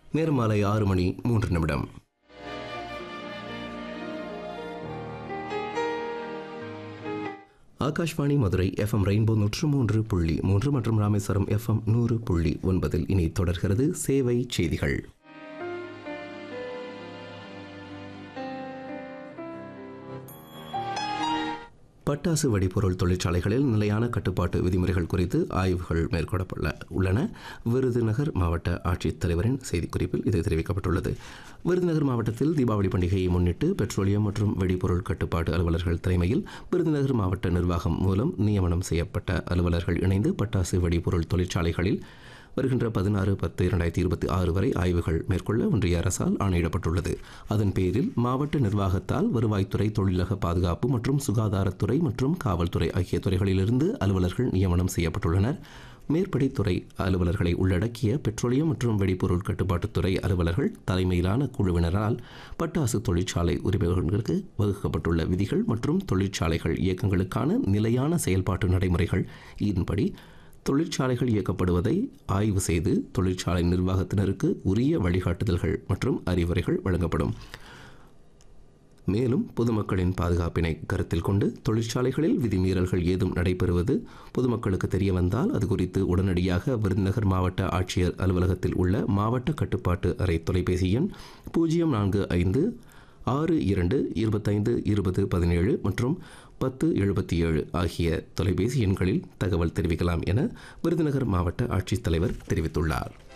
நேரம் மாலை ஆறு மணி மூன்று நிமிடம் ஆகாஷ்வாணி மதுரை எஃப்எம் ரெயின்போ நூற்று மூன்று புள்ளி மூன்று மற்றும் ராமேஸ்வரம் எஃப்எம் நூறு புள்ளி ஒன்பதில் இனி தொடர்கிறது சேவை செய்திகள் பட்டாசு வெடிபொருள் தொழிற்சாலைகளில் நிலையான கட்டுப்பாட்டு விதிமுறைகள் குறித்து ஆய்வுகள் மேற்கொள்ளப்பட உள்ளன விருதுநகர் மாவட்ட ஆட்சித்தலைவரின் செய்திக்குறிப்பில் இது தெரிவிக்கப்பட்டுள்ளது விருதுநகர் மாவட்டத்தில் தீபாவளி பண்டிகையை முன்னிட்டு பெட்ரோலியம் மற்றும் வெடிபொருள் கட்டுப்பாட்டு அலுவலர்கள் தலைமையில் விருதுநகர் மாவட்ட நிர்வாகம் மூலம் நியமனம் செய்யப்பட்ட அலுவலர்கள் இணைந்து பட்டாசு வெடிபொருள் தொழிற்சாலைகளில் வருகின்ற பதினாறு பத்து இரண்டாயிரத்தி இருபத்தி ஆறு வரை ஆய்வுகள் மேற்கொள்ள ஒன்றிய அரசால் ஆணையிடப்பட்டுள்ளது அதன் பேரில் மாவட்ட நிர்வாகத்தால் வருவாய்த்துறை தொழிலக பாதுகாப்பு மற்றும் சுகாதாரத்துறை மற்றும் காவல்துறை ஆகிய துறைகளிலிருந்து அலுவலர்கள் நியமனம் செய்யப்பட்டுள்ளனர் மேற்படி துறை அலுவலர்களை உள்ளடக்கிய பெட்ரோலியம் மற்றும் வெடிபொருள் கட்டுப்பாட்டுத்துறை அலுவலர்கள் தலைமையிலான குழுவினரால் பட்டாசு தொழிற்சாலை உரிமையாளர்களுக்கு வகுக்கப்பட்டுள்ள விதிகள் மற்றும் தொழிற்சாலைகள் இயக்கங்களுக்கான நிலையான செயல்பாட்டு நடைமுறைகள் இதன்படி தொழிற்சாலைகள் இயக்கப்படுவதை ஆய்வு செய்து தொழிற்சாலை நிர்வாகத்தினருக்கு உரிய வழிகாட்டுதல்கள் மற்றும் அறிவுரைகள் வழங்கப்படும் மேலும் பொதுமக்களின் பாதுகாப்பினை கருத்தில் கொண்டு தொழிற்சாலைகளில் விதிமீறல்கள் ஏதும் நடைபெறுவது பொதுமக்களுக்கு தெரிய வந்தால் அது குறித்து உடனடியாக விருதுநகர் மாவட்ட ஆட்சியர் அலுவலகத்தில் உள்ள மாவட்ட கட்டுப்பாட்டு அறை தொலைபேசி எண் பூஜ்ஜியம் நான்கு ஐந்து ஆறு இரண்டு இருபத்தைந்து இருபது பதினேழு மற்றும் பத்து எழுபத்தி ஏழு ஆகிய தொலைபேசி எண்களில் தகவல் தெரிவிக்கலாம் என விருதுநகர் மாவட்ட ஆட்சித்தலைவர் தெரிவித்துள்ளார்